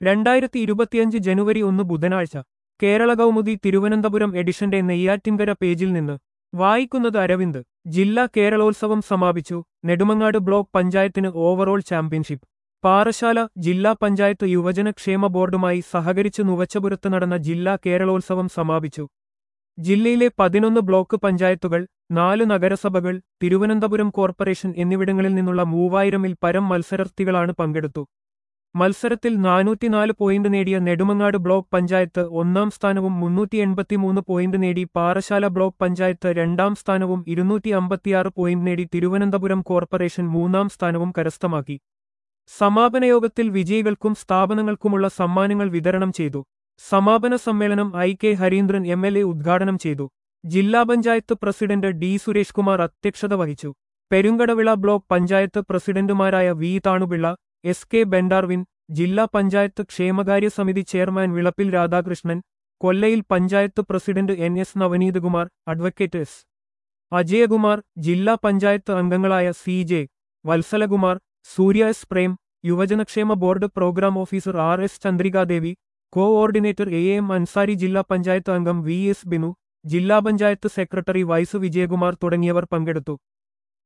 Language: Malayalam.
രണ്ടായിരത്തി ഇരുപത്തിയഞ്ച് ജനുവരി ഒന്ന് ബുധനാഴ്ച കേരള കൗമുദി തിരുവനന്തപുരം എഡിഷന്റെ നെയ്യാറ്റിൻകര പേജിൽ നിന്ന് വായിക്കുന്നത് അരവിന്ദ് ജില്ലാ കേരളോത്സവം സമാപിച്ചു നെടുമങ്ങാട് ബ്ലോക്ക് പഞ്ചായത്തിന് ഓവറോൾ ചാമ്പ്യൻഷിപ്പ് പാറശാല ജില്ലാ പഞ്ചായത്ത് യുവജന ക്ഷേമ ബോർഡുമായി സഹകരിച്ച് നുവച്ചപുരത്ത് നടന്ന ജില്ലാ കേരളോത്സവം സമാപിച്ചു ജില്ലയിലെ പതിനൊന്ന് ബ്ലോക്ക് പഞ്ചായത്തുകൾ നാല് നഗരസഭകൾ തിരുവനന്തപുരം കോർപ്പറേഷൻ എന്നിവിടങ്ങളിൽ നിന്നുള്ള മൂവായിരമിൽ പരം മത്സരാർത്ഥികളാണ് പങ്കെടുത്തു മത്സരത്തിൽ നാനൂറ്റിനാല് പോയിന്റ് നേടിയ നെടുമങ്ങാട് ബ്ലോക്ക് പഞ്ചായത്ത് ഒന്നാം സ്ഥാനവും മുന്നൂറ്റി എൺപത്തിമൂന്ന് പോയിന്റ് നേടി പാറശാല ബ്ലോക്ക് പഞ്ചായത്ത് രണ്ടാം സ്ഥാനവും ഇരുന്നൂറ്റി അമ്പത്തിയാറ് പോയിന്റ് നേടി തിരുവനന്തപുരം കോർപ്പറേഷൻ മൂന്നാം സ്ഥാനവും കരസ്ഥമാക്കി സമാപന യോഗത്തിൽ വിജയികൾക്കും സ്ഥാപനങ്ങൾക്കുമുള്ള സമ്മാനങ്ങൾ വിതരണം ചെയ്തു സമാപന സമ്മേളനം I K Hareendran M L A ഉദ്ഘാടനം ചെയ്തു ജില്ലാ പഞ്ചായത്ത് പ്രസിഡന്റ് ഡി സുരേഷ് കുമാർ അധ്യക്ഷത വഹിച്ചു പെരുങ്കടവിള ബ്ലോക്ക് പഞ്ചായത്ത് പ്രസിഡന്റുമാരായ V Thanupillai S K Bendarwin ജില്ലാ പഞ്ചായത്ത് ക്ഷേമകാര്യ സമിതി chairman Vilappil Radhakrishnan Kollayil panchayat president N S Navaneethakumar advocate S Ajayakumar ജില്ലാ പഞ്ചായത്ത് അംഗങ്ങളായ C J Vatsalakumar Surya S Prem യുവജനക്ഷേമ board programme officer R S Chandrikadevi coordinator A M Ansari ജില്ലാ പഞ്ചായത്ത് അംഗം വി എസ് ബിനു ജില്ലാ പഞ്ചായത്ത് സെക്രട്ടറി വൈസ് വിജയകുമാർ തുടങ്ങിയവർ പങ്കെടുത്തു